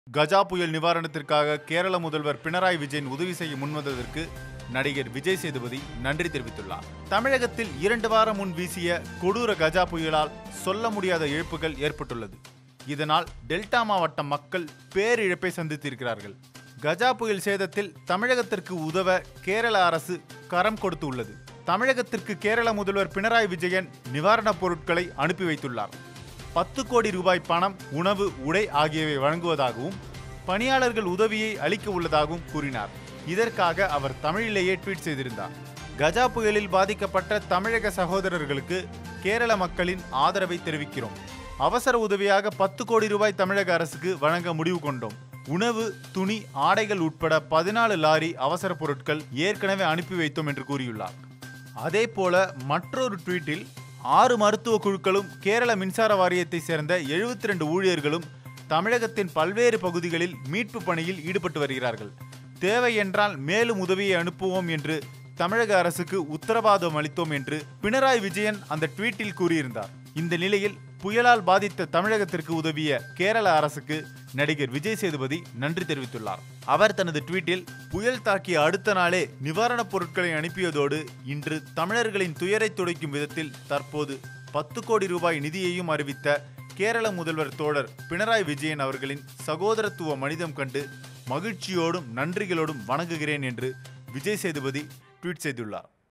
கஜா புயல் நிவாரணத்திற்காக கேரள முதல்வர் பினராயி விஜயன் உதவி செய்ய முன்வந்ததற்கு நடிகர் விஜய் சேதுபதி நன்றி தெரிவித்துள்ளார் தமிழகத்தில் இரண்டு வாரம் முன் வீசிய கொடூர கஜா புயலால் சொல்ல முடியாத இழப்புகள் ஏற்பட்டுள்ளது இதனால் டெல்டா மாவட்ட மக்கள் பேரிழப்பை சந்தித்திருக்கிறார்கள் கஜா புயல் சேதத்தில் தமிழகத்திற்கு உதவ கேரள அரசு கரம் கொடுத்து உள்ளது தமிழகத்திற்கு கேரள முதல்வர் பினராயி விஜயன் நிவாரணப் பொருட்களை அனுப்பி வைத்துள்ளார் பத்து கோடி ரூபாய் பணம் உணவு உடை ஆகியவை வழங்குவதாகவும் பணியாளர்கள் உதவியை அளிக்க உள்ளதாகவும் கூறினார் இதற்காக அவர் தமிழிலேயே ட்வீட் செய்திருந்தார் கஜா புயலில் பாதிக்கப்பட்ட தமிழக சகோதரர்களுக்கு கேரள மக்களின் ஆதரவை தெரிவிக்கிறோம் அவசர உதவியாக பத்து கோடி ரூபாய் தமிழக அரசுக்கு வழங்க முடிவு கொண்டோம் உணவு துணி ஆடைகள் உட்பட பதினாலு லாரி அவசர பொருட்கள் ஏற்கனவே அனுப்பி வைத்தோம் என்று கூறியுள்ளார் அதே போல மற்றொரு ட்வீட்டில் ஆறு மருத்துவ குழுக்களும் கேரள மின்சார வாரியத்தை சேர்ந்த 72 ரெண்டு ஊழியர்களும் தமிழகத்தின் பல்வேறு பகுதிகளில் மீட்பு பணியில் ஈடுபட்டு வருகிறார்கள் தேவை என்றால் மேலும் உதவியை அனுப்புவோம் என்று தமிழக அரசுக்கு உத்தரவாதம் அளித்தோம் என்று பினராயி விஜயன் அந்த ட்வீட்டில் கூறியிருந்தார் இந்த நிலையில் புயலால் பாதித்த தமிழகத்திற்கு உதவிய கேரள அரசுக்கு நடிகர் விஜய் சேதுபதி நன்றி தெரிவித்துள்ளார் அவர் தனது ட்வீட்டில் புயல் தாக்கிய அடுத்த நாளே நிவாரணப் பொருட்களை அனுப்பியதோடு இன்று தமிழர்களின் துயரை துடைக்கும் விதத்தில் தற்போது பத்து கோடி ரூபாய் நிதியையும் அறிவித்த கேரள முதல்வர் தோழர் பினராயி விஜயன் அவர்களின் சகோதரத்துவ மனிதம் கண்டு மகிழ்ச்சியோடும் நன்றிகளோடும் வணங்குகிறேன் என்று விஜய் சேதுபதி ட்வீட் செய்துள்ளார்